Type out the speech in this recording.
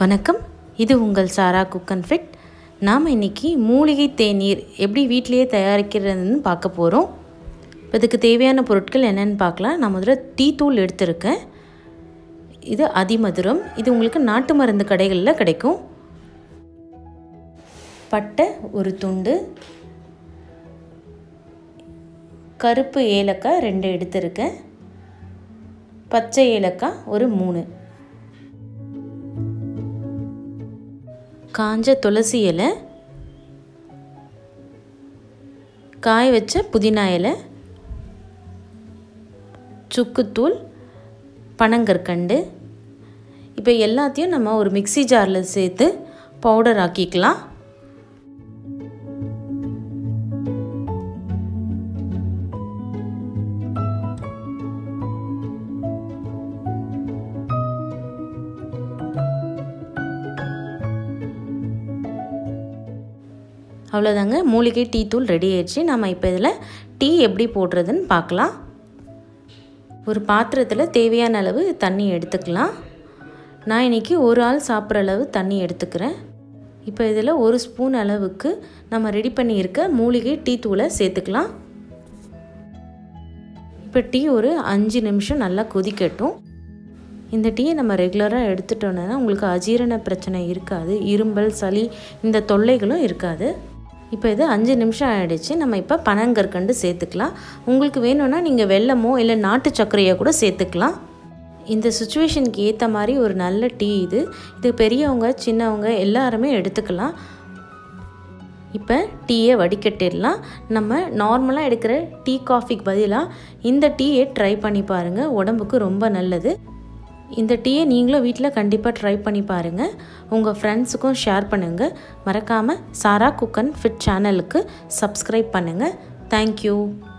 வணக்கம் இது உங்கள் சாரா குக் அண்ட் ஃபிட் நாம் இன்றைக்கி மூலிகை தேநீர் எப்படி வீட்டிலேயே தயாரிக்கிறதுன்னு பார்க்க போகிறோம் இப்போ இதுக்கு தேவையான பொருட்கள் என்னென்னு பார்க்கலாம் நான் முதல்ல டீ தூள் எடுத்திருக்கேன் இது அதிமதுரம் இது உங்களுக்கு நாட்டு மருந்து கடைகளில் கிடைக்கும் பட்டை ஒரு துண்டு கருப்பு ஏலக்காய் ரெண்டு எடுத்திருக்கேன் பச்சை ஏலக்காய் ஒரு மூணு காஞ்ச துளசி இலை காய வச்ச புதினா இலை சுக்குத்தூள் பனங்கற்கண்டு இப்போ எல்லாத்தையும் நம்ம ஒரு மிக்சி ஜாரில் சேர்த்து பவுடர் ஆக்கிக்கலாம் அவ்வளோதாங்க மூலிகை டீ தூள் ரெடி ஆயிடுச்சு நம்ம இப்போ இதில் டீ எப்படி போடுறதுன்னு பார்க்கலாம் ஒரு பாத்திரத்தில் தேவையான அளவு தண்ணி எடுத்துக்கலாம் நான் இன்றைக்கி ஒரு ஆள் சாப்பிட்ற அளவு தண்ணி எடுத்துக்கிறேன் இப்போ இதில் ஒரு ஸ்பூன் அளவுக்கு நம்ம ரெடி பண்ணியிருக்க மூலிகை டீ தூளை சேர்த்துக்கலாம் இப்போ டீ ஒரு அஞ்சு நிமிஷம் நல்லா கொதிக்கட்டும் இந்த டீயை நம்ம ரெகுலராக எடுத்துட்டோன்னா உங்களுக்கு அஜீரண பிரச்சனை இருக்காது இரும்பல் சளி இந்த தொல்லைகளும் இருக்காது இப்போ இது அஞ்சு நிமிஷம் ஆகிடுச்சு நம்ம இப்போ பனங்கற்கண்டு சேர்த்துக்கலாம் உங்களுக்கு வேணும்னா நீங்கள் வெல்லமோ இல்லை நாட்டு சர்க்கரையோ கூட சேர்த்துக்கலாம் இந்த சுச்சுவேஷனுக்கு ஏற்ற மாதிரி ஒரு நல்ல டீ இது இது பெரியவங்க சின்னவங்க எல்லாருமே எடுத்துக்கலாம் இப்போ டீயை வடிகட்டிடலாம் நம்ம நார்மலாக எடுக்கிற டீ காஃபிக்கு பதிலாக இந்த டீயை ட்ரை பண்ணி பாருங்கள் உடம்புக்கு ரொம்ப நல்லது இந்த டீயை நீங்களும் வீட்டில் கண்டிப்பாக ட்ரை பண்ணி பாருங்கள் உங்கள் ஃப்ரெண்ட்ஸுக்கும் ஷேர் பண்ணுங்கள் மறக்காமல் சாரா குக்கன் ஃபிட் சேனலுக்கு சப்ஸ்கிரைப் பண்ணுங்கள் தேங்க்யூ